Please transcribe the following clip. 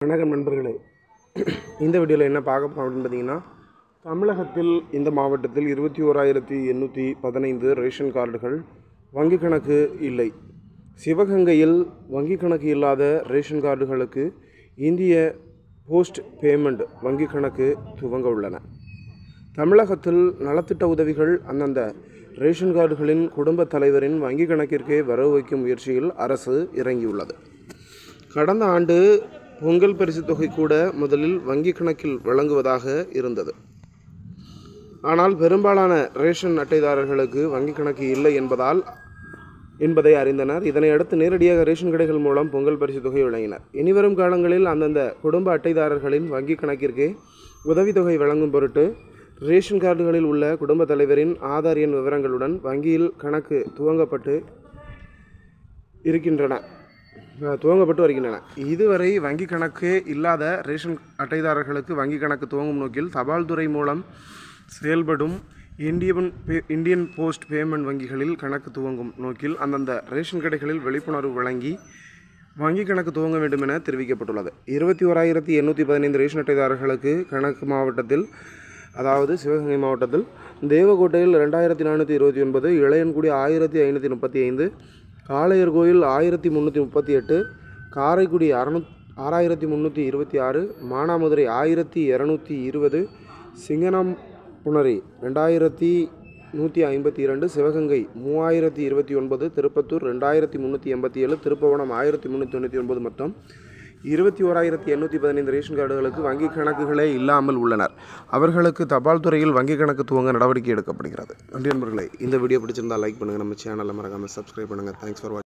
வணக்கம் நண்பர்களே இந்த வீடியோவில் என்ன பார்க்க போகிறோம் அப்படின்னு பார்த்தீங்கன்னா தமிழகத்தில் இந்த மாவட்டத்தில் இருபத்தி ஓராயிரத்தி எண்ணூற்றி பதினைந்து ரேஷன் கார்டுகள் வங்கி கணக்கு இல்லை சிவகங்கையில் வங்கி கணக்கு இல்லாத ரேஷன் கார்டுகளுக்கு இந்திய போஸ்ட் பேமெண்ட் வங்கி கணக்கு துவங்க உள்ளன தமிழகத்தில் நலத்திட்ட உதவிகள் அந்தந்த ரேஷன் கார்டுகளின் குடும்பத் தலைவரின் வங்கி கணக்கிற்கே வரவு வைக்கும் முயற்சியில் அரசு இறங்கியுள்ளது கடந்த ஆண்டு பொங்கல் பரிசு தொகை கூட முதலில் வங்கி கணக்கில் வழங்குவதாக இருந்தது ஆனால் பெரும்பாலான ரேஷன் அட்டைதாரர்களுக்கு வங்கி கணக்கு இல்லை என்பதால் என்பதை அறிந்தனர் இதனை அடுத்து நேரடியாக ரேஷன் கடைகள் மூலம் பொங்கல் பரிசு தொகை வழங்கினர் இனிவரும் காலங்களில் அந்தந்த குடும்ப அட்டைதாரர்களின் வங்கி கணக்கிற்கு உதவித்தொகை வழங்கும் பொருட்டு ரேஷன் கார்டுகளில் உள்ள குடும்ப தலைவரின் ஆதார் எண் விவரங்களுடன் வங்கியில் கணக்கு துவங்கப்பட்டு இருக்கின்றன அஹ் துவங்கப்பட்டு வருகின்றன இதுவரை வங்கி கணக்கு இல்லாத ரேஷன் அட்டைதாரர்களுக்கு வங்கி கணக்கு துவங்கும் நோக்கில் தபால் துறை மூலம் செயல்படும் Indian pay Indian post payment வங்கிகளில் கணக்கு துவங்கும் நோக்கில் அந்தந்த ரேஷன் கடைகளில் விழிப்புணர்வு வழங்கி வங்கி கணக்கு துவங்க வேண்டும் என தெரிவிக்கப்பட்டுள்ளது இருபத்தி ஓராயிரத்தி எண்ணூற்றி பதினைந்து ரேஷன் அட்டைதாரர்களுக்கு கணக்கு மாவட்டத்தில் அதாவது சிவகங்கை மாவட்டத்தில் தேவக்கோட்டையில் ரெண்டாயிரத்தி நானூற்றி இருபத்தி ஒன்பது இளையன்குடி ஆயிரத்தி ஐநூற்றி முப்பத்தி ஐந்து காளையர் கோயில் ஆயிரத்தி முந்நூற்றி முப்பத்தி எட்டு காரைக்குடி அறநூத் ஆறாயிரத்தி முந்நூற்றி இருபத்தி ஆறு மானாமதுரை ஆயிரத்தி இரநூத்தி இருபது சிங்கனாம்புணரி ரெண்டாயிரத்தி நூற்றி ஐம்பத்தி இரண்டு சிவகங்கை மூவாயிரத்தி இருபத்தி ஒன்பது திருப்பத்தூர் ரெண்டாயிரத்தி முந்நூற்றி எண்பத்தி ஏழு திருப்பவனம் ஆயிரத்தி முந்நூற்றி தொண்ணூற்றி ஒன்பது மொத்தம் இருபத்தி ஓராயிரத்தி எண்ணூற்றி பதினைந்து ரேஷன் கார்டுகளுக்கு வங்கி கணக்குகளே இல்லாமல் உள்ளனர் அவர்களுக்கு தபால் துறையில் வங்கி கணக்கு துவங்க நடவடிக்கை எடுக்கப்படுகிறது நன்றி நண்பர்களே இந்த வீடியோ பிடிச்சிருந்தால் லைக் பண்ணுங்கள் நம்ம சேனலை மறக்காமல் சப்ஸ்கிரைப் பண்ணுங்கள் தேங்க்ஸ் ஃபார் வாட்சிங்